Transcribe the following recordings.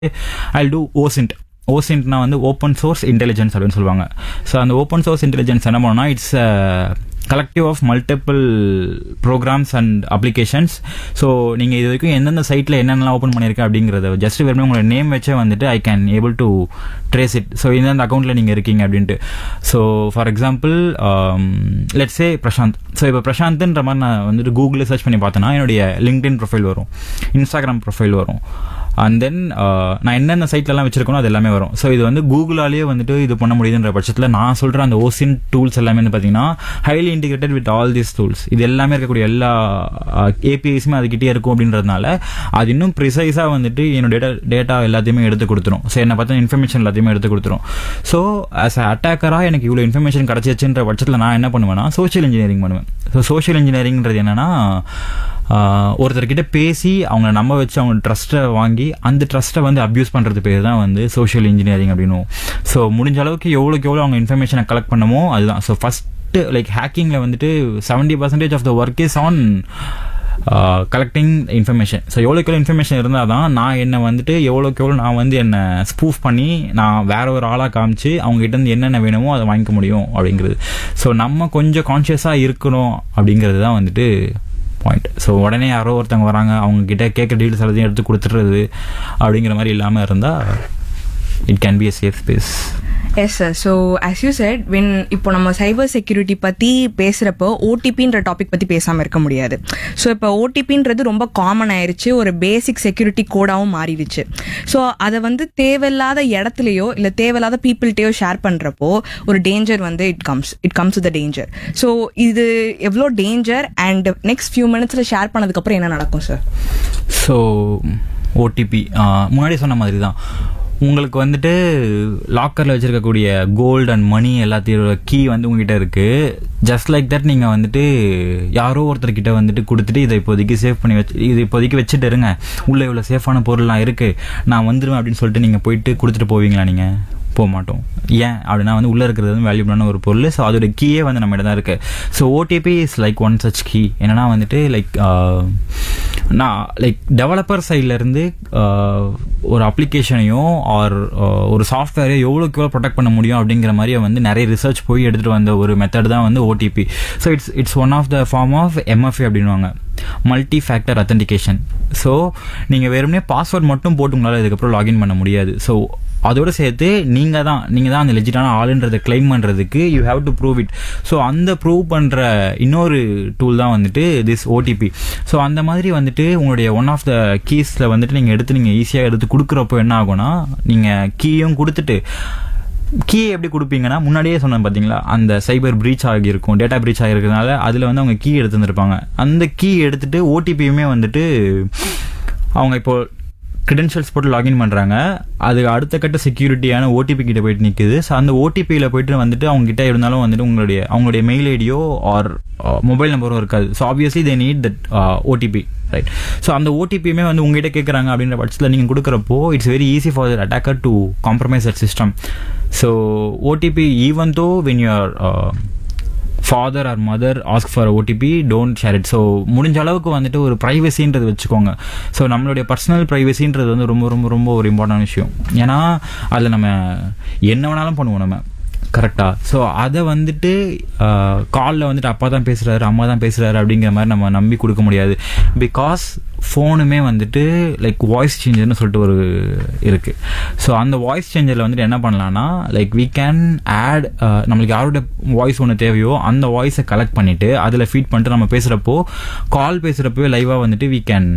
ஐ two ஓசின்ட் ஓசின்ட்னா வந்து open source intelligence அப்படின்னு சொல்லுவாங்க ஸோ அந்த ஓப்பன் சோர்ஸ் இன்டெலிஜென்ஸ் என்ன பண்ணோம்னா it's collective of multiple programs and applications so நீங்கள் இது வரைக்கும் எந்தெந்த சைட்டில் என்னென்னலாம் ஓப்பன் பண்ணியிருக்கேன் அப்படிங்கிறத ஜஸ்ட் வெறும் உங்களோட நேம் வச்சே வந்துட்டு I can able to trace it so இந்தந்த அக்கௌண்ட்டில் நீங்கள் இருக்கீங்க அப்படின்ட்டு so for example let's say Prasanth so இப்போ பிரசாந்த்ன்ற மாதிரி நான் வந்துட்டு கூகுளில் சர்ச் பண்ணி பார்த்தேன்னா என்னுடைய லிங்க்டின் ப்ரொஃபைல் வரும் இன்ஸ்டாகிராம் ப்ரொஃபைல் வரும் அண்ட் தென் நான் என்னென்ன சைட்லலாம் வச்சிருக்கணும் அது எல்லாமே வரும் ஸோ இது வந்து கூகுளாலேயே வந்துட்டு இது பண்ண முடியுதுன்ற பட்சத்தில் நான் சொல்கிற அந்த ஓசின் டூல்ஸ் எல்லாமே வந்து பார்த்தீங்கன்னா highly integrated with all these tools இது எல்லாமே இருக்கக்கூடிய எல்லா ஏபிஐஸுமே அதுக்கிட்டே இருக்கும் அப்படின்றதுனால அது இன்னும் ப்ரிசைஸாக வந்துட்டு என்னோட டேட்டா டேட்டா எல்லாத்தையுமே எடுத்து கொடுத்துரும் ஸோ என்னை பார்த்தா இன்ஃபர்மேஷன் எல்லாத்தையுமே எடுத்து கொடுத்துரும் ஸோ ஆஸ் அ அட்டாக்கராக எனக்கு இவ்வளோ இன்ஃபர்மேஷன் கிடச்சிச்சுன்ற பட்சத்தில் நான் என்ன பண்ணுவேன்னா சோஷியல் இன்ஜினியரிங் பண்ணுவேன் ஸோ சோஷியல் இன்ஜினியரிங்கிறது என்னன்னா ஒருத்தர்கிட்ட பேசி அவங்க நம்ப வச்சு அவங்க ட்ரஸ்ட்டை வாங்கி அந்த ட்ரஸ்ட்டை வந்து அப்யூஸ் பண்ணுறது பேர் தான் வந்து சோஷியல் இன்ஜினியரிங் அப்படின்னும் ஸோ முடிஞ்ச அளவுக்கு எவ்வளோக்கு எவ்வளோ அவங்க இன்ஃபர்மேஷனை கலெக்ட் பண்ணமோ அதுதான் ஸோ ஃபஸ்ட்டு லைக் ஹேக்கிங்கில் வந்துட்டு seventy percentage of the work is on collecting information so எவ்வளோக்கு எவ்வளோ இன்ஃபர்மேஷன் இருந்தால் தான் நான் என்னை வந்துட்டு எவ்வளோக்கு எவ்வளோ நான் வந்து என்னை ஸ்பூஃப் பண்ணி நான் வேற ஒரு ஆளாக காமிச்சு அவங்ககிட்ட இருந்து என்னென்ன வேணுமோ அதை வாங்கிக்க முடியும் அப்படிங்கிறது ஸோ நம்ம கொஞ்சம் கான்ஷியஸாக இருக்கணும் அப்படிங்கிறது தான் வந்துட்டு பாயிண்ட் ஸோ உடனே யாரோ ஒருத்தவங்க வராங்க அவங்க கிட்ட கேட்குற டீல்ஸ் எல்லாத்தையும் எடுத்து கொடுத்துட்றது அப்படிங்கிற மாதிரி இல்லாமல் இருந்தால் it can be a safe space yes sir so as you said when இப்போ நம்ம சைபர் செக்யூரிட்டி பற்றி பேசுகிறப்போ ஓடிபின்ற டாபிக் பற்றி பேசாமல் இருக்க முடியாது ஸோ இப்போ ஓடிபின்றது ரொம்ப காமன் ஆயிருச்சு ஒரு பேசிக் செக்யூரிட்டி கோடாகவும் மாறிடுச்சு ஸோ அதை வந்து தேவையில்லாத இடத்துலையோ இல்லை தேவையில்லாத பீப்புள்கிட்டயோ ஷேர் பண்ணுறப்போ ஒரு டேஞ்சர் வந்து it comes it comes the danger so இது எவ்வளோ டேஞ்சர் அண்ட் நெக்ஸ்ட் ஃபியூ மினிட்ஸில் ஷேர் பண்ணதுக்கப்புறம் என்ன நடக்கும் சார் ஸோ ஓடிபி முன்னாடி சொன்ன மாதிரி தான் உங்களுக்கு வந்துட்டு லாக்கரில் வச்சிருக்கக்கூடிய கோல்டு அண்ட் மணி எல்லாத்தையோட கீ வந்து உங்ககிட்ட இருக்கு ஜஸ்ட் லைக் தட் நீங்கள் வந்துட்டு யாரோ ஒருத்தர்கிட்ட வந்துட்டு கொடுத்துட்டு இதை இப்போதைக்கு சேவ் பண்ணி வச்சு இது இப்போதைக்கு வச்சுட்டு இருங்க உள்ள இவ்வளோ சேஃபான பொருள்லாம் இருக்கு நான் வந்துடுவேன் அப்படின்னு சொல்லிட்டு நீங்கள் போயிட்டு கொடுத்துட்டு போவீங்களா நீங்கள் போக மாட்டோம் ஏன் அப்படின்னா வந்து உள்ளே இருக்கிறது வந்து வேல்யூபிளான ஒரு பொருள் ஸோ அதோட கீயே வந்து நம்ம தான் இருக்கு so OTP is like one such key என்னன்னா வந்துட்டு லைக் நான் லைக் டெவலப்பர் சைட்லேருந்து ஒரு அப்ளிகேஷனையும் ஆர் ஒரு சாஃப்ட்வேரையும் எவ்வளோக்கு எவ்வளோ ப்ரொடெக்ட் பண்ண முடியும் அப்படிங்கிற மாதிரி வந்து நிறைய ரிசர்ச் போய் எடுத்துகிட்டு வந்த ஒரு மெத்தட் தான் வந்து OTP so it's it's one of the form of MFA அப்படின்வாங்க மல்டி ஃபேக்டர் அத்தன்டிகேஷன் ஸோ நீங்கள் வெறுமனே பாஸ்வேர்ட் மட்டும் போட்டு உங்களால் இதுக்கப்புறம் லாகின் பண்ண முடியாது ஸோ அதோட சேர்த்து நீங்கள் தான் நீங்கள் தான் அந்த லெஜிட்டான ஆளுன்றதை கிளைம் பண்ணுறதுக்கு you have to prove it so அந்த ப்ரூவ் பண்ணுற இன்னொரு டூல் தான் வந்துட்டு திஸ் ஓடிபி ஸோ அந்த மாதிரி வந்துட்டு உங்களுடைய ஒன் ஆஃப் த கீஸில் வந்துட்டு நீங்கள் எடுத்து நீங்கள் ஈஸியாக எடுத்து கொடுக்குறப்போ என்ன ஆகும்னா நீங்கள் கீயும் கொடுத்துட்டு கீ எப்படி கொடுப்பீங்கன்னா முன்னாடியே சொன்னேன் பார்த்தீங்களா அந்த சைபர் பிரீச் ஆகியிருக்கும் டேட்டா பிரீச் ஆகிருக்கிறதுனால அதில் வந்து அவங்க கீ எடுத்து வந்திருப்பாங்க அந்த கீ எடுத்துட்டு ஓடிபியுமே வந்துட்டு அவங்க இப்போ கிரெடென்ஷியல்ஸ் போட்டு லாகின் பண்ணுறாங்க அது அடுத்த கட்ட செக்யூரிட்டியான ஓடிபி கிட்ட போயிட்டு நிற்குது ஸோ அந்த ஓடிபியில் போயிட்டு வந்துட்டு அவங்க கிட்ட இருந்தாலும் வந்துட்டு உங்களுடைய அவங்களுடைய மெயில் ஐடியோ ஆர் மொபைல் நம்பரும் இருக்காது so obviously they need that OTP right so அந்த ஓடிபியுமே வந்து உங்ககிட்ட கேட்குறாங்க அப்படின்ற பட்சத்தில் நீங்கள் கொடுக்குறப்போ it's very easy for that attacker to compromise that system so OTP even though when your father or mother ask for OTP don't share it so முடிஞ்ச அளவுக்கு வந்துட்டு ஒரு ப்ரைவசின்றது வச்சுக்கோங்க ஸோ நம்மளுடைய பர்சனல் ப்ரைவசின்றது வந்து ரொம்ப ரொம்ப ரொம்ப ஒரு இம்பார்ட்டன்ட் விஷயம் ஏன்னா அதில் நம்ம என்ன வேணாலும் பண்ணுவோம் நம்ம கரெக்டாக ஸோ அதை வந்துட்டு காலில் வந்துட்டு அப்பா தான் பேசுகிறாரு அம்மா தான் பேசுகிறாரு அப்படிங்கிற மாதிரி நம்ம நம்பி கொடுக்க முடியாது பிகாஸ் ஃபோனுமே வந்துட்டு லைக் வாய்ஸ் சேஞ்சர்னு சொல்லிட்டு ஒரு இருக்குது ஸோ அந்த வாய்ஸ் சேஞ்சரில் வந்துட்டு என்ன பண்ணலான்னா லைக் வீ கேன் ஆட் நம்மளுக்கு யாரோட வாய்ஸ் ஒன்று தேவையோ அந்த வாய்ஸை கலெக்ட் பண்ணிவிட்டு அதில் ஃபீட் பண்ணிட்டு நம்ம பேசுகிறப்போ கால் பேசுகிறப்போ லைவாக வந்துட்டு we can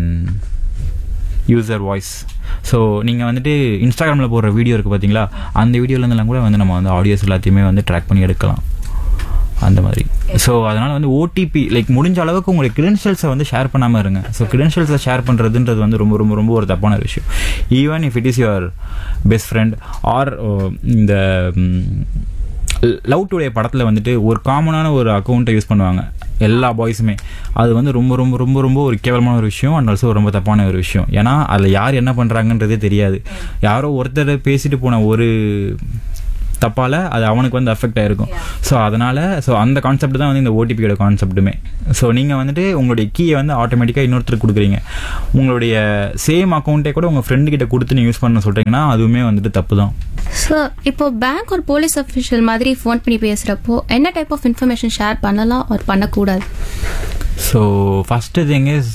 user voice so நீங்கள் வந்துட்டு இன்ஸ்டாகிராமில் போடுற வீடியோ இருக்குது பார்த்தீங்களா அந்த வீடியோலேருந்துலாம் கூட வந்து நம்ம வந்து ஆடியோஸ் எல்லாத்தையுமே வந்து ட்ராக் பண்ணி எடுக்கலாம் அந்த மாதிரி ஸோ அதனால் வந்து ஓடிபி லைக் முடிஞ்ச அளவுக்கு உங்களுக்கு கிரெடென்ஷியல்ஸை வந்து ஷேர் பண்ணாமல் இருங்க ஸோ கிரெடென்ஷியல்ஸை ஷேர் பண்ணுறதுன்றது வந்து ரொம்ப ரொம்ப ரொம்ப ஒரு தப்பான ஒரு விஷயம் even if it is your best friend or இந்த லவ் டுடே படத்தில் வந்துட்டு ஒரு காமனான ஒரு அக்கௌண்ட்டை யூஸ் பண்ணுவாங்க எல்லா பாய்ஸுமே அது வந்து ரொம்ப ரொம்ப ரொம்ப ரொம்ப ஒரு கேவலமான ஒரு விஷயம் அண்ட் ஆல்சோ ரொம்ப தப்பான ஒரு விஷயம் ஏன்னா அதில் யார் என்ன பண்ணுறாங்கன்றதே தெரியாது யாரோ ஒருத்தர் பேசிட்டு போன ஒரு தப்பால் அது அவனுக்கு வந்து அஃபெக்ட் ஆயிருக்கும் ஸோ அதனால் ஸோ அந்த கான்செப்ட் தான் வந்து இந்த ஓடிபியோட கான்செப்ட்டுமே ஸோ நீங்கள் வந்துட்டு உங்களுடைய கீயை வந்து ஆட்டோமேட்டிக்காக இன்னொருத்தருக்கு கொடுக்குறீங்க உங்களுடைய சேம் அக்கௌண்ட்டே கூட உங்கள் ஃப்ரெண்டு கிட்ட கொடுத்து நீங்கள் யூஸ் பண்ண சொல்கிறீங்கன்னா அதுவுமே வந்துட்டு தப்பு தான் ஸோ இப்போ பேங்க் ஒரு போலீஸ் அஃபிஷியல் மாதிரி ஃபோன் பண்ணி பேசுகிறப்போ என்ன டைப் ஆஃப் இன்ஃபர்மேஷன் ஷேர் பண்ணலாம் ஒரு பண்ணக்கூடாது so first thing is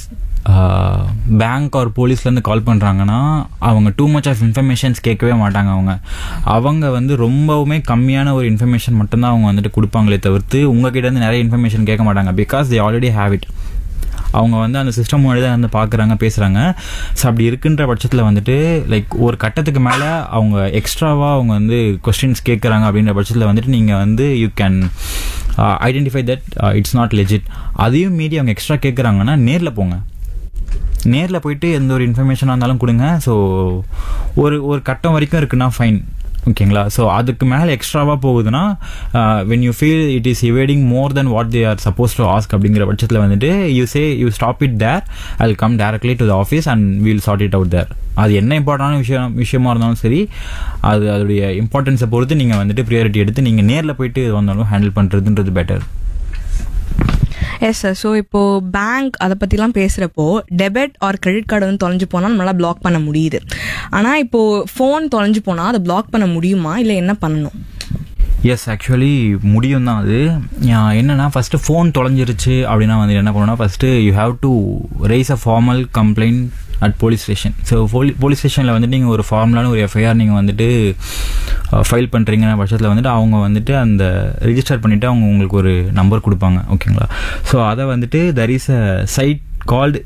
bank or போலீஸ்லேருந்து கால் பண்ணுறாங்கன்னா அவங்க டூ மச் ஆஃப் இன்ஃபர்மேஷன்ஸ் கேட்கவே மாட்டாங்க அவங்க அவங்க வந்து ரொம்பவுமே கம்மியான ஒரு இன்ஃபர்மேஷன் மட்டும்தான் அவங்க வந்துட்டு கொடுப்பாங்களே தவிர்த்து உங்ககிட்ட இருந்து நிறைய இன்ஃபர்மேஷன் கேட்க மாட்டாங்க because they already have it அவங்க வந்து அந்த சிஸ்டம் முன்னாடி தான் வந்து பார்க்குறாங்க பேசுகிறாங்க ஸோ அப்படி இருக்குன்ற பட்சத்தில் வந்துட்டு லைக் ஒரு கட்டத்துக்கு மேலே அவங்க எக்ஸ்ட்ராவாக அவங்க வந்து கொஸ்டின்ஸ் கேட்குறாங்க அப்படின்ற பட்சத்தில் வந்துட்டு நீங்கள் வந்து you can identify that it's not legit அதையும் மீறி அவங்க எக்ஸ்ட்ரா கேட்குறாங்கன்னா நேரில் போங்க நேரில் போயிட்டு எந்த ஒரு இன்ஃபர்மேஷனாக இருந்தாலும் கொடுங்க ஸோ ஒரு ஒரு கட்டம் வரைக்கும் இருக்குன்னா ஃபைன் ஓகேங்களா ஸோ அதுக்கு மேலே எக்ஸ்ட்ராவாக போகுதுன்னா when you feel it is evading more then what they are suppose to ask அப்படிங்கிற பட்சத்தில் வந்துட்டு you say you stop it there I come directly to the office and we'll sort it out there அது என்ன இம்பார்ட்டண்டான விஷயம் விஷயமா இருந்தாலும் சரி அது அதோடைய இம்பார்ட்டன்ஸை பொறுத்து நீங்கள் வந்துட்டு ப்ரியாரிட்டி எடுத்து நீங்கள் நேரில் போயிட்டு வந்தாலும் ஹேண்டில் பண்ணுறதுன்றது பெட்டர் எஸ் சார் ஸோ இப்போ பேங்க் அதை பற்றிலாம் பேசுகிறப்போ டெபிட் ஆர் கிரெடிட் கார்டு வந்து தொலைஞ்சு போனால் நம்மளால் பிளாக் பண்ண முடியுது ஆனால் இப்போ ஃபோன் தொலைஞ்சு போனால் அதை பிளாக் பண்ண முடியுமா இல்லை என்ன பண்ணணும் எஸ் ஆக்சுவலி முடியும் தான் அது யா- என்னன்னா ஃபஸ்ட்டு ஃபோன் தொலைஞ்சிருச்சு அப்படின்னா வந்து என்ன பண்ணணும்னா first you have to raise a formal complaint at police station so police ஸ்டேஷனில் வந்துட்டு நீங்கள் ஒரு ஃபார்மலான ஒரு எஃப்ஐஆர் நீங்கள் வந்துட்டு ஃபைல் பண்ணுறீங்கிற பட்சத்தில் வந்துட்டு அவங்க வந்துட்டு அந்த ரிஜிஸ்டர் பண்ணிவிட்டு அவங்க உங்களுக்கு ஒரு நம்பர் கொடுப்பாங்க ஓகேங்களா ஸோ அதை வந்துட்டு there is a site called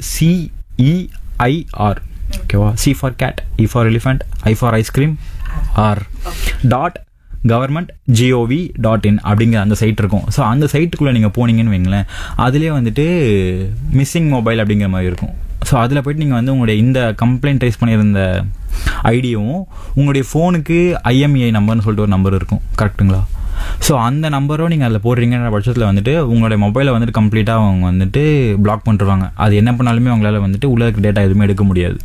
CEIR ஓகேவா C for cat E for elephant I for ice cream R dot government GOV dot in அப்படிங்கிற அந்த சைட் இருக்கும் ஸோ அந்த சைட்டுக்குள்ளே நீங்கள் போனீங்கன்னு வைங்களேன் அதுலேயே வந்துட்டு மிஸ்ஸிங் மொபைல் அப்படிங்கிற மாதிரி இருக்கும் ஸோ அதில் போயிட்டு நீங்கள் வந்து உங்களுடைய இந்த கம்ப்ளைண்ட் ரைஸ் பண்ணியிருந்த ஐடியும் உங்களுடைய ஃபோனுக்கு ஐஎம்இஐ நம்பர்னு சொல்லிட்டு ஒரு நம்பர் இருக்கும் கரெக்ட்டுங்களா ஸோ அந்த நம்பரும் நீங்கள் அதில் போடுறீங்கன்ற பட்சத்தில் வந்துட்டு உங்களுடைய மொபைலை வந்துட்டு கம்ப்ளீட்டாக அவங்க வந்துட்டு பிளாக் பண்ணிருவாங்க அது என்ன பண்ணாலுமே அவங்களால வந்துட்டு உள்ள இருக்க டேட்டா எதுவுமே எடுக்க முடியாது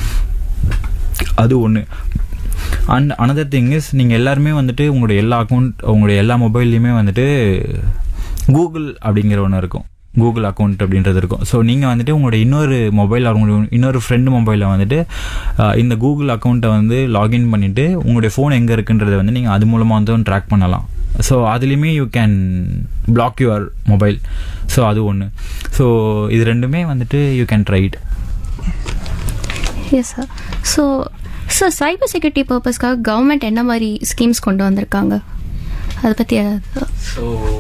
அது ஒன்று அண்ட் அனதர் திங் இஸ் நீங்கள் எல்லாருமே வந்துட்டு உங்களுடைய எல்லா அக்கௌண்ட் உங்களுடைய எல்லா மொபைல்லையுமே வந்துட்டு கூகுள் அப்படிங்கிற ஒன்று இருக்கும் கூகுள் அக்கௌண்ட் அப்படின்றது இருக்கும் ஸோ நீங்கள் வந்துட்டு உங்களுடைய இன்னொரு மொபைல் உங்களுடைய இன்னொரு ஃப்ரெண்டு மொபைலில் வந்துட்டு அஹ், இந்த கூகுள் அக்கௌண்ட்டை வந்து லாகின் பண்ணிவிட்டு உங்களுடைய ஃபோன் எங்கே இருக்குன்றதை வந்து நீங்கள் அது மூலமாக வந்து ட்ராக் பண்ணலாம் ஸோ அதுலேயுமே you can block your mobile so அது ஒன்று ஸோ இது ரெண்டுமே வந்துட்டு you can try it yes sir so sir cyber security பர்பஸ்க்காக கவர்மெண்ட் என்ன மாதிரி ஸ்கீம்ஸ் கொண்டு வந்திருக்காங்க அதை பற்றி ஸோ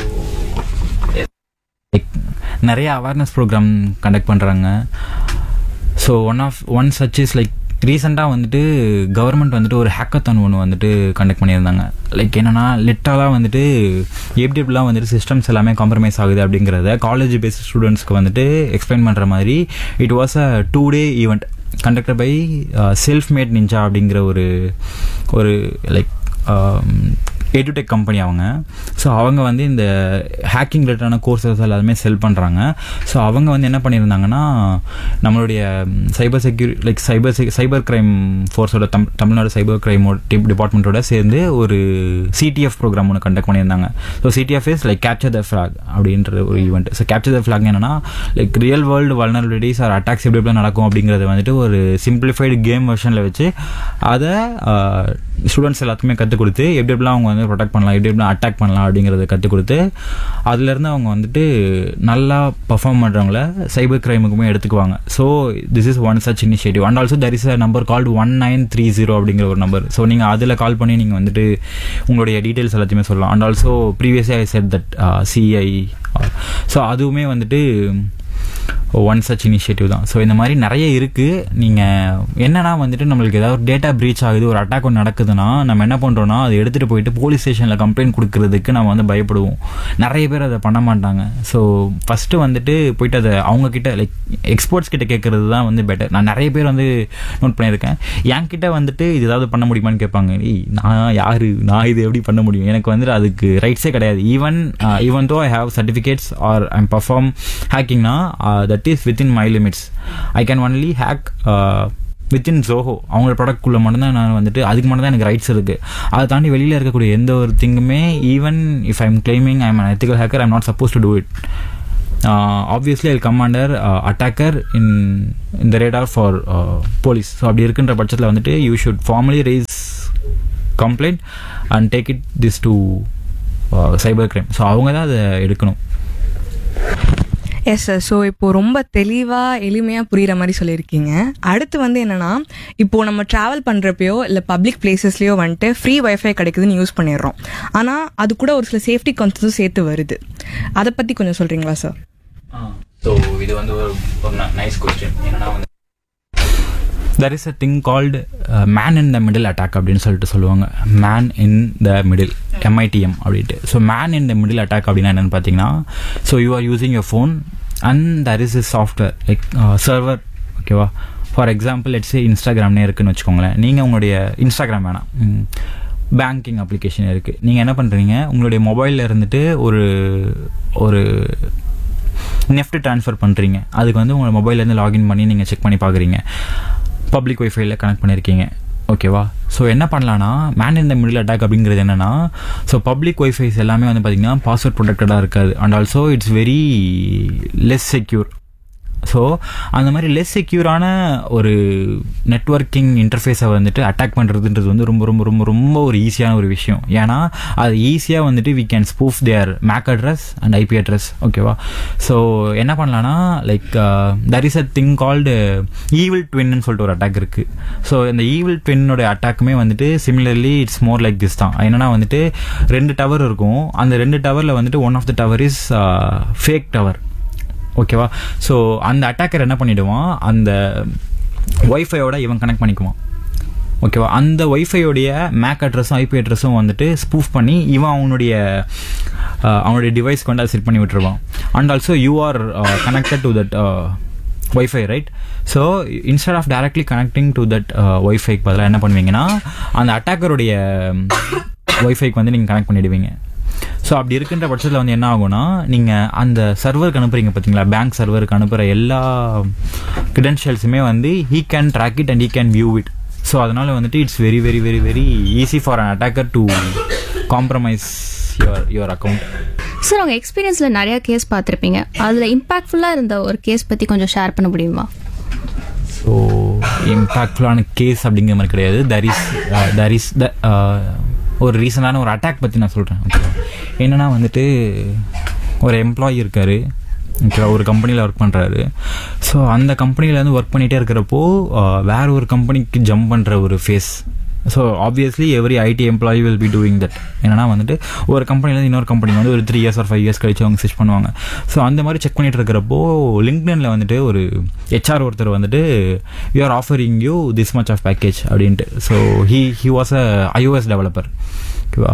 நிறைய அவேர்னஸ் ப்ரோக்ராம் கண்டக்ட் பண்ணுறாங்க so one of one such is like ரீசெண்டாக வந்துட்டு கவர்மெண்ட் வந்துட்டு ஒரு ஹேக்கத்தான் ஒன்று வந்துட்டு கண்டக்ட் பண்ணியிருந்தாங்க லைக் என்னன்னா லிட்டரலாக வந்துட்டு எப்படி எப்படிலாம் வந்துட்டு சிஸ்டம்ஸ் எல்லாமே காம்ப்ரமைஸ் ஆகுது அப்படிங்கிறத காலேஜ் பேஸ்ட் ஸ்டூடெண்ட்ஸ்க்கு வந்துட்டு எக்ஸ்பிளைன் பண்ணுற மாதிரி it was a two day event conducted by Self Made Ninja அப்படிங்கிற ஒரு ஒரு லைக் எடுடெக் கம்பெனி அவங்க ஸோ அவங்க வந்து இந்த ஹேக்கிங் ரிலேட்டடான கோர்சஸ் எல்லாருமே செல் பண்ணுறாங்க ஸோ அவங்க வந்து என்ன பண்ணியிருந்தாங்கன்னா நம்மளுடைய cyber security like cyber cyber crime ஃபோர்ஸோட தம் தமிழ்நாடு சைபர் கிரைம் டிபார்ட்மெண்ட்டோட சேர்ந்து ஒரு சிடிஎஃப் ப்ரோக்ராம் ஒன்று கண்டக்ட் பண்ணியிருந்தாங்க so CTF is like capture the flag அப்படின்ற ஒரு event so capture the flag என்னன்னா like real world vulnerabilities or attacks எப்படி எப்படி நடக்கும் அப்படிங்கிறத வந்துட்டு ஒரு சிம்பிளிஃபைடு கேம் வெர்ஷனில் வச்சு அதை ஸ்டூடெண்ட்ஸ் எல்லாத்துக்குமே கற்றுக் கொடுத்து எப்படி எப்படிலாம் அவங்க வந்து ப்ரொடெக்ட் பண்ணலாம் எப்படி எப்படிலாம் அட்டாக் பண்ணலாம் அப்படிங்கிறத கற்றுக் கொடுத்து அதுலேருந்து அவங்க வந்துட்டு நல்லா பர்ஃபார்ம் பண்ணுறவங்கள சைபர் கிரைமுக்குமே எடுத்துக்குவாங்க so this is one such initiative and also there is a number called one nine three zero அப்படிங்கிற ஒரு நம்பர் ஸோ நீங்கள் அதில் கால் பண்ணி நீங்கள் வந்துட்டு உங்களுடைய டீட்டெயில்ஸ் எல்லாத்தையுமே சொல்லலாம் அண்ட் ஆல்சோ ப்ரீவியஸாக I said that CI so அதுவுமே வந்துட்டு ஒன் சச் இனிஷியேட்டிவ் தான் ஸோ இந்த மாதிரி நிறைய இருக்குது நீங்கள் என்னன்னா வந்துட்டு நம்மளுக்கு ஏதாவது ஒரு டேட்டா ப்ரீச் ஆகுது ஒரு அட்டாக் ஒன்று நடக்குதுன்னா நம்ம என்ன பண்ணுறோம்னா அதை எடுத்துகிட்டு போயிட்டு போலீஸ் ஸ்டேஷனில் கம்ப்ளைண்ட் கொடுக்கறதுக்கு நம்ம வந்து பயப்படுவோம் நிறைய பேர் அதை பண்ண மாட்டாங்க ஸோ ஃபஸ்ட்டு வந்துட்டு போயிட்டு அதை அவங்கக்கிட்ட லைக் எக்ஸ்பர்ட்ஸ் கிட்ட கேட்கறது தான் வந்து பெட்டர் நான் நிறைய பேர் வந்து நோட் பண்ணியிருக்கேன் என்கிட்ட வந்துட்டு இது ஏதாவது பண்ண முடியுமான்னு கேட்பாங்க "ஏய், நான் யாரு நான் இது எப்படி பண்ண முடியும் எனக்கு வந்துட்டு அதுக்கு ரைட்ஸே கிடையாது even even though I have certificates or I'm perform ஹேக்கிங்னா that is within my limits I can only hack within Zoho அவங்களோட ப்ராடக்ட்குள்ளே மட்டும்தான் நான் வந்துட்டு அதுக்கு மட்டும் தான் எனக்கு ரைட்ஸ் இருக்குது அதை தாண்டி வெளியில் இருக்கக்கூடிய எந்த ஒரு திங்குமே even if I'm claiming I'm an ethical hacker I'm not suppose to do it obviously I come under attacker in இந்த ரேடார் ஃபார் போலீஸ் ஸோ அப்படி இருக்கின்ற பட்சத்தில் வந்துட்டு you should formally raise complaint and take it this to cyber crime so அவங்க தான் அதை எடுக்கணும் S sir so இப்போ ரொம்ப தெளிவாக எளிமையாக புரிகிற மாதிரி சொல்லியிருக்கீங்க அடுத்து வந்து என்னன்னா இப்போ நம்ம ட்ராவல் பண்ணுறப்பயோ இல்லை பப்ளிக் பிளேசஸ்லையோ வந்துட்டு ஃப்ரீ வைஃபை கிடைக்குதுன்னு யூஸ் பண்ணிடுறோம் ஆனால் அது கூட ஒரு சில சேஃப்டி கான்செப்ட்ஸும் சேர்த்து வருது அதை பற்றி கொஞ்சம் சொல்கிறீங்களா சார் ஸோ இது வந்து ஒரு ஒரு நைஸ் கொஸ்டின் என்னன்னா வந்து there is a thing called man in the middle attack அப்படின்னு சொல்லிட்டு சொல்லுவாங்க man in the middle MITM அப்படின்ட்டு so man in the middle attack அப்படின்னா என்னென்னு பார்த்தீங்கன்னா so you are using your phone and there is is software like server ஓகேவா for example let's இன்ஸ்டாகிராம்னே இருக்குன்னு வச்சுக்கோங்களேன் நீங்கள் உங்களுடைய இன்ஸ்டாகிராம் வேணாம் பேங்கிங் அப்ளிகேஷன் இருக்குது நீங்கள் என்ன பண்ணுறீங்க உங்களுடைய மொபைலில் இருந்துட்டு ஒரு ஒரு நெஃப்ட் ட்ரான்ஸ்ஃபர் பண்ணுறீங்க அதுக்கு வந்து உங்கள் மொபைல்லேருந்து லாகின் பண்ணி நீங்கள் செக் பண்ணி பார்க்குறீங்க பப்ளிக் ஒய்ஃபைல கனெக்ட் பண்ணியிருக்கீங்க ஓகேவா ஸோ என்ன பண்ணலான்னா man in the middle attack அப்படிங்கிறது என்னன்னா ஸோ பப்ளிக் ஒய்ஃபைஸ் எல்லாமே வந்து பார்த்தீங்கன்னா பாஸ்வேர்ட் ப்ரொடெக்டடாக இருக்காது and also it's very less secure so அந்த மாதிரி லெஸ் செக்யூரான ஒரு நெட்ஒர்க்கிங் இன்டர்ஃபேஸை வந்துட்டு அட்டாக் பண்ணுறதுன்றது வந்து ரொம்ப ரொம்ப ரொம்ப ரொம்ப ஒரு ஈஸியான ஒரு விஷயம் ஏன்னா அது ஈஸியாக வந்துட்டு we can spoof their MAC address and IP address ஓகேவா ஸோ என்ன பண்ணலான்னா like there is a thing called evil ட்வின்னு சொல்லிட்டு ஒரு அட்டாக் இருக்குது ஸோ இந்த ஈவில் ட்வின்னோட அட்டாக்குமே வந்துட்டு similarly it's more like this தான் என்னன்னா வந்துட்டு ரெண்டு டவர் இருக்கும் அந்த ரெண்டு டவரில் வந்துட்டு one of the tower is fake tower ஓகேவா ஸோ அந்த அட்டாக்கர் என்ன பண்ணிடுவான் அந்த ஒய்ஃபையோட இவன் கனெக்ட் பண்ணிக்குவான் ஓகேவா அந்த ஒய்ஃபையோடைய மேக் அட்ரஸும் ஐபி அட்ரஸும் வந்துட்டு ஸ்பூஃப் பண்ணி இவன் அவனுடைய அஹ், அவனுடைய டிவைஸ்க்கு வந்து அதை செட் பண்ணி விட்டுருவான் and also you are connected to that WiFi right so instead of directly connecting to that ஒய்ஃபைக்கு பதிலாக என்ன பண்ணுவீங்கன்னா அந்த அட்டாக்கருடைய ஒய்ஃபைக்கு வந்து நீங்கள் கனெக்ட் பண்ணிடுவீங்க ஸோ அப்படி இருக்கின்ற பட்சத்தில் வந்து என்ன ஆகும்னா நீங்கள் அந்த சர்வருக்கு அனுப்புறீங்க பார்த்தீங்களா பேங்க் சர்வருக்கு அனுப்புகிற எல்லா கிரெடென்ஷியல்ஸுமே வந்து he can track it and he can view it so அதனால வந்துட்டு it's very very very very easy for an attacker to compromise your your account sir உங்கள் எக்ஸ்பீரியன்ஸில் நிறைய கேஸ் பார்த்துருப்பீங்க அதில் இம்பாக்ட்ஃபுல்லாக இருந்த ஒரு கேஸ் பற்றி கொஞ்சம் ஷேர் பண்ண முடியுமா ஸோ இம்பாக்ட்ஃபுல்லான கேஸ் அப்படிங்கிற மாதிரி கிடையாது there is there is the ஒரு ரீசனான ஒரு அட்டாக் பற்றி நான் சொல்கிறேன் ஓகேவா என்னன்னா வந்துட்டு ஒரு எம்ப்ளாயி இருக்கார் ஓகேவா ஒரு கம்பெனியில் ஒர்க் பண்ணுறாரு ஸோ அந்த கம்பெனியில் வந்து ஒர்க் பண்ணிகிட்டே இருக்கிறப்போ அஹ், வேற ஒரு கம்பெனிக்கு ஜம்ப் பண்ணுற ஒரு phase so obviously every IT employee will be doing that என்னன்னா வந்துட்டு ஒரு கம்பெனிலேருந்து இன்னொரு கம்பெனி வந்து ஒரு த்ரீ இயர்ஸ் ஒரு ஃபைவ் இயர்ஸ் கழிச்சு அவங்க ஸ்விட்ச் பண்ணுவாங்க ஸோ அந்த மாதிரி செக் பண்ணிட்டு இருக்கிறப்போ லிங்க்டனில் வந்துட்டு ஒரு ஹெச்ஆர் ஒருத்தர் வந்துட்டு you are offering you this much of package அப்படின்ட்டு so he he was a iOS developer ஓகேவா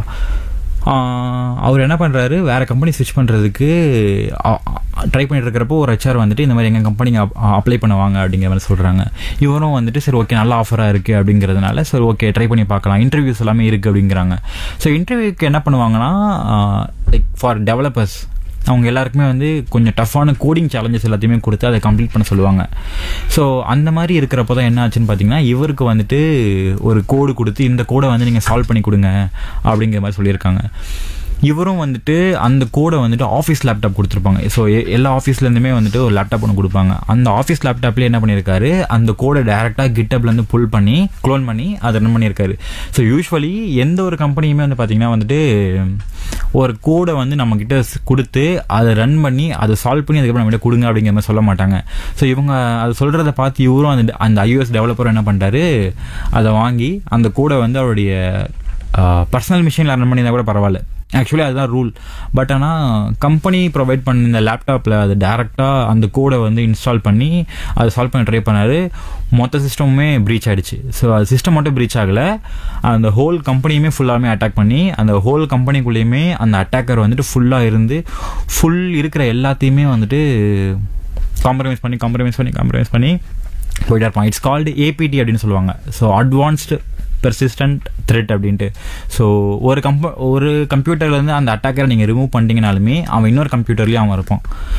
ஆஹ் அவர் என்ன பண்ணுறாரு வேற கம்பெனி ஸ்விட்ச் பண்ணுறதுக்கு ட்ரை பண்ணிட்டு இருக்கிறப்போ ஒரு ஹெச்ஆர் வந்துட்டு இந்த மாதிரி எங்கள் கம்பெனிங்க அப்ளை பண்ணுவாங்க அப்படிங்கிற மாதிரி சொல்கிறாங்க இவரும் வந்துட்டு சரி ஓகே நல்ல ஆஃபராக இருக்குது அப்படிங்கிறதுனால சரி ஓகே ட்ரை பண்ணி பார்க்கலாம் இன்டர்வியூஸ் எல்லாமே இருக்குது அப்படிங்கிறாங்க ஸோ இன்டர்வியூக்கு என்ன பண்ணுவாங்கன்னா லைக் ஃபார் டெவலப்பர்ஸ் அவங்க எல்லாருக்குமே வந்து கொஞ்சம் டஃப்பான கோடிங் சேலஞ்சஸ் எல்லாத்தையுமே கொடுத்து அதை கம்ப்ளீட் பண்ண சொல்லுவாங்க ஸோ அந்த மாதிரி இருக்கிறப்போ தான் என்ன ஆச்சுன்னு பார்த்தீங்கன்னா இவருக்கு வந்துட்டு ஒரு கோடு கொடுத்து இந்த கோடை வந்து நீங்கள் சால்வ் பண்ணி கொடுங்க அப்படிங்கிற மாதிரி சொல்லியிருக்காங்க இவரும் வந்துட்டு அந்த கோடை வந்துட்டு ஆஃபீஸ் லேப்டாப் கொடுத்துருப்பாங்க ஸோ எல்லா ஆஃபீஸ்லேருந்துமே வந்துட்டு ஒரு லேப்டாப் ஒன்று கொடுப்பாங்க அந்த ஆஃபீஸ் லேப்டாப்லேயே என்ன பண்ணியிருக்காரு அந்த கோடை டேரெக்டாக கிட்டப்லேருந்து புல் பண்ணி க்ளோன் பண்ணி அதை ரன் பண்ணியிருக்காரு ஸோ யூஸ்வலி எந்த ஒரு கம்பெனியுமே வந்து பார்த்தீங்கன்னா வந்துட்டு ஒரு கோடை வந்து நம்ம கிட்ட ஸ்- கொடுத்து அதை ரன் பண்ணி அதை சால்வ் பண்ணி அதுக்கப்புறம் நம்ம கிட்ட கொடுங்க அப்படிங்கிற மாதிரி சொல்ல மாட்டாங்க ஸோ இவங்க அதை சொல்கிறத பார்த்து இவரும் அந்த அந்த ஐஓஎஸ் டெவலப்பர் என்ன பண்ணிட்டாரு அதை வாங்கி அந்த கோடை வந்து அவருடைய பர்சனல் மிஷினில் ரன் பண்ணியிருந்தா கூட பரவாயில்ல ஆக்சுவலி அதுதான் ரூல் பட் ஆனால் கம்பெனி ப்ரொவைட் பண்ண இந்த லேப்டாப்பில் அது டேரெக்டாக அந்த கோடை வந்து இன்ஸ்டால் பண்ணி அதை சால்வ் பண்ண ட்ரை பண்ணாரு மொத்த சிஸ்டமுமே ப்ரீச் ஆயிடுச்சு ஸோ அது சிஸ்டம் மட்டும் ப்ரீச் ஆகலை அந்த ஹோல் கம்பெனியுமே ஃபுல்லாமே அட்டாக் பண்ணி அந்த ஹோல் கம்பெனிக்குள்ளேயுமே அந்த அட்டாக்கர் வந்துட்டு ஃபுல்லாக இருந்து ஃபுல் இருக்கிற எல்லாத்தையுமே வந்துட்டு காம்ப்ரமைஸ் பண்ணி காம்ப்ரமைஸ் பண்ணி காம்ப்ரமைஸ் பண்ணி போயிட்டே இருப்பான் இட்ஸ் கால்டு ஏபிடி அப்படின்னு சொல்லுவாங்க ஸோ அட்வான்ஸ்டு பெர்சிஸ்டன்ட் த்ரெட் அப்படின்ட்டு ஸோ ஒரு கம்ப ஒரு கம்ப்யூட்டர்லேருந்து அந்த அட்டாக்கரை நீங்கள் ரிமூவ் பண்ணிட்டீங்கனாலுமே அவன் இன்னொரு கம்ப்யூட்டர்லேயும் அவன் இருப்பான்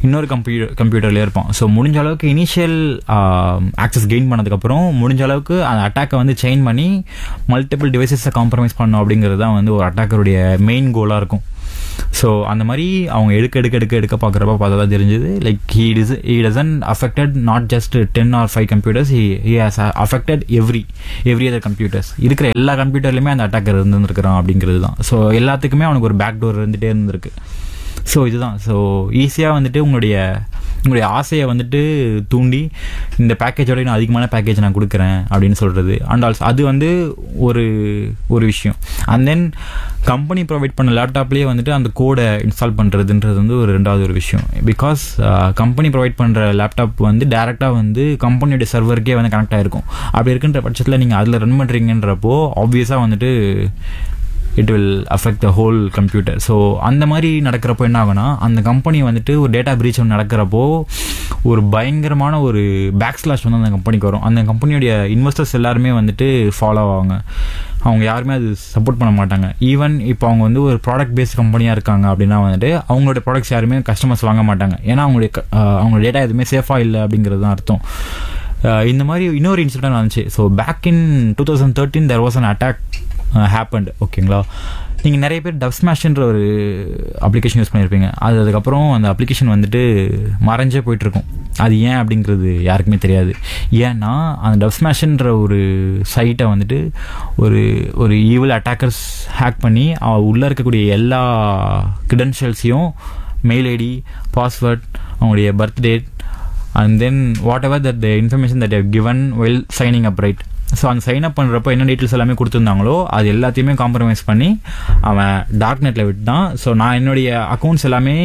இன்னொரு கம்ப்யூட்டர் கம்ப்யூட்டர்லேயே இருப்பான் ஸோ முடிஞ்ச அளவுக்கு இனிஷியல் ஆக்சஸ் கெயின் பண்ணதுக்கப்புறம் முடிஞ்ச அளவுக்கு அந்த அட்டாக்கை வந்து செயின் பண்ணி மல்டிபிள் டிவைசஸை காம்ப்ரமைஸ் பண்ணணும் அப்படிங்கிறது தான் வந்து ஒரு அட்டாக்கருடைய மெயின் கோலாக இருக்கும் ஸோ அந்த மாதிரி அவங்க எடுக்க எடுக்க எடுக்க எடுக்க பார்க்குறப்ப பார்த்தா தான் தெரிஞ்சது like he this he doesn't affected not just ten or five computers he he has affected every every other computers இருக்கிற எல்லா கம்ப்யூட்டர்லையுமே அந்த அட்டாக்கர் இருந்துருக்கிறான் அப்படிங்கிறது தான் ஸோ எல்லாத்துக்குமே அவனுக்கு ஒரு பேக் டோர் இருந்துகிட்டே இருந்திருக்கு ஸோ இதுதான் ஸோ ஈஸியாக வந்துட்டு உங்களுடைய உங்களுடைய ஆசையை வந்துட்டு தூண்டி இந்த பேக்கேஜோட இன்னும் அதிகமான பேக்கேஜ் நான் கொடுக்குறேன் அப்படின்னு சொல்கிறது அண்ட் ஆல்சோ அது வந்து ஒரு ஒரு விஷயம் அண்ட் தென் கம்பெனி ப்ரொவைட் பண்ண லேப்டாப்லேயே வந்துட்டு அந்த கோடை இன்ஸ்டால் பண்ணுறதுன்றது வந்து ஒரு ரெண்டாவது ஒரு விஷயம் பிகாஸ் கம்பெனி ப்ரொவைட் பண்ணுற லேப்டாப் வந்து டேரெக்டாக வந்து கம்பெனியோட சர்வருக்கே வந்து கனெக்ட் ஆகிருக்கும் அப்படி இருக்கின்ற பட்சத்தில் நீங்கள் அதில் ரன் பண்ணுறீங்கன்றப்போ ஆப்வியஸாக வந்துட்டு it will affect the whole computer so அந்த மாதிரி நடக்கிறப்போ என்ன ஆகுனா அந்த கம்பெனி வந்துட்டு ஒரு டேட்டா பிரீச் ஒன்று நடக்கிறப்போ ஒரு பயங்கரமான ஒரு பேக் ஸ்லாஷ் வந்து அந்த கம்பெனிக்கு வரும் அந்த கம்பெனியோடைய இன்வெஸ்டர்ஸ் எல்லாருமே வந்துட்டு ஃபாலோ ஆவாங்க அவங்க யாருமே அது சப்போர்ட் பண்ண மாட்டாங்க ஈவன் இப்போ அவங்க வந்து ஒரு ப்ராடக்ட் பேஸ்ட் கம்பெனியாக இருக்காங்க அப்படின்னா வந்துட்டு அவங்களோட ப்ராடக்ட்ஸ் யாருமே கஸ்டமர்ஸ் வாங்க மாட்டாங்க ஏன்னா அவங்களுடைய க- ஆஹ் அவங்களோட டேட்டா எதுவுமே சேஃபாக இல்லை அப்படிங்கிறது தான் அர்த்தம் ஆஹ் இந்த மாதிரி இன்னொரு இன்சிடென்ட் வந்துச்சு so back in two thousand thirteen there was an attack happened ஓகேங்களா நீங்கள் நிறைய பேர் டப் ஸ்மாஷ்ன்ற ஒரு அப்ளிகேஷன் யூஸ் பண்ணியிருப்பீங்க அது அதுக்கப்புறம் அந்த அப்ளிகேஷன் வந்துட்டு மறைஞ்சே போயிட்டுருக்கும் அது ஏன் அப்படிங்கிறது யாருக்குமே தெரியாது ஏன்னா அந்த டப் ஸ்மாஷ்ன்ற ஒரு சைட்டை வந்துட்டு ஒரு ஒரு ஈவில் அட்டாக்கர்ஸ் ஹேக் பண்ணி அவ உள்ளே இருக்கக்கூடிய எல்லா கிரெடென்ஷியல்ஸையும் மெயில் ஐடி பாஸ்வேர்ட் அவங்களுடைய birth date and then whatever that the information that have given well signing up right so அந்த சைன் அப் பண்ணுறப்போ என்ன டீட்டெயில்ஸ் எல்லாமே கொடுத்துருந்தாங்களோ அது எல்லாத்தையுமே காம்ப்ரமைஸ் பண்ணி அவன் டார்க் நெட்டில் விட்டான் ஸோ நான் என்னுடைய அக்கௌண்ட்ஸ் எல்லாமே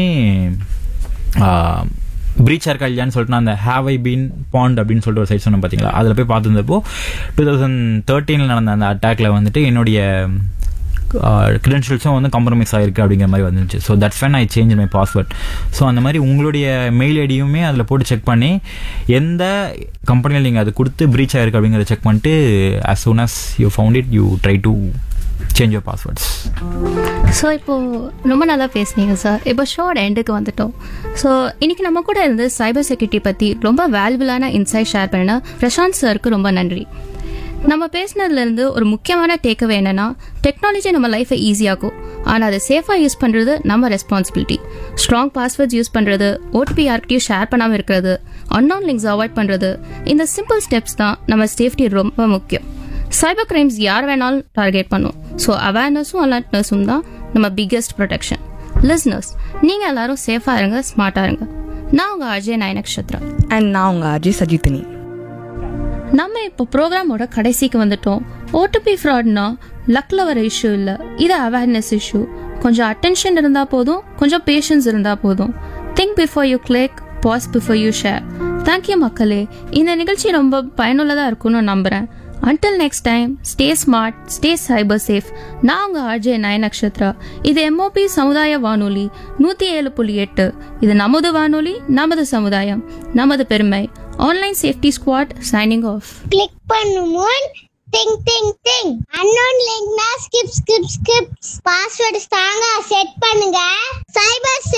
ப்ரீச்சாக இருக்கா இல்லையான்னு சொல்லிட்டு நான் அந்த ஹேவ் ஐ பீன் பாண்ட் அப்படின்னு சொல்லிட்டு ஒரு சைட் சொன்னேன் பார்த்தீங்களா அதில் போய் பார்த்துருந்தப்போ டூ தௌசண்ட் தேர்ட்டீனில் நடந்த அந்த அட்டாக்ல வந்துட்டு என்னுடைய கிரெடென்ஷியல்ஸும் வந்து காம்ப்ரமைஸ் ஆயிருக்கு அப்படிங்கிற மாதிரி வந்துச்சு so that's when I change my password so அந்த மாதிரி உங்களுடைய மெயில் ஐடியுமே அதில் போட்டு செக் பண்ணி எந்த கம்பெனியில் நீங்கள் அது கொடுத்து ப்ரீச் ஆயிருக்கு அப்படிங்கிறத செக் பண்ணிட்டு as soon as you found it you try to change your passwords so இப்போ ரொம்ப நல்லா பேசுனீங்க சார் இப்போ ஷோட எண்டுக்கு வந்துட்டோம் ஸோ இன்னைக்கு நம்ம கூட இருந்து சைபர் செக்யூரிட்டி பற்றி ரொம்ப வேல்யூபிளான இன்சைட் ஷேர் பண்ண பிரசாந்த் சாருக்கு ரொம்ப நன்றி நம்ம பேசினதுல இருந்து ஒரு முக்கியமான டேக்அவே என்னன்னா டெக்னாலஜி நம்ம லைஃபை ஈஸியாக்கும் ஆனால் அதை சேஃபாக யூஸ் பண்ணுறது நம்ம ரெஸ்பான்சிபிலிட்டி ஸ்ட்ராங் பாஸ்வேர்ட்ஸ் யூஸ் பண்ணுறது ஓடிபி யார்கிட்டயும் ஷேர் பண்ணாமல் இருக்கிறது அன்னோன் லிங்க்ஸ் அவாய்ட் பண்ணுறது இந்த சிம்பிள் ஸ்டெப்ஸ் தான் நம்ம சேஃப்டி ரொம்ப முக்கியம் சைபர் கிரைம்ஸ் யார் வேணாலும் டார்கெட் பண்ணும் ஸோ அவேர்னஸும் அலர்ட்னஸும் தான் நம்ம பிக்கெஸ்ட் ப்ரொடெக்ஷன் லிஸ்னர்ஸ் நீங்கள் எல்லாரும் சேஃபாக இருங்க ஸ்மார்ட்டாக இருங்க நான் உங்கள் அஜய் நாய் நக்ஷத்ரா அண்ட் நான் உங்க அஜய் சஜித்தினி நம்ம இப்போ ப்ரோக்ராமோட கடைசிக்கு வந்துட்டோம் ஓடிபி ஃப்ராட்னா லக்ல வர இஷ்யூ இல்லை இது அவேர்னஸ் இஷ்யூ கொஞ்சம் அட்டென்ஷன் இருந்தால் போதும் கொஞ்சம் பேஷன்ஸ் இருந்தால் போதும் think before you click pause before you share thank you மக்களே இந்த நிகழ்ச்சி ரொம்ப பயனுள்ளதாக இருக்கும்னு நம்புகிறேன் until next time stay smart stay cyber safe நான் உங்கள் ஆர்ஜே நய நக்ஷத்ரா இது எம்ஓபி சமுதாய வானொலி நூற்றி ஏழு புள்ளி எட்டு இது நமது வானொலி நமது சமுதாயம் நமது பெருமை online safety squad signing off click பண்ணும் முன் திங் திங் திங் அன்னோன் லிங்க்னா ஸ்கிப் ஸ்கிப் ஸ்கிப் பாஸ்வேர்டு ஸ்ட்ராங்கா செட் பண்ணுங்க சைபர்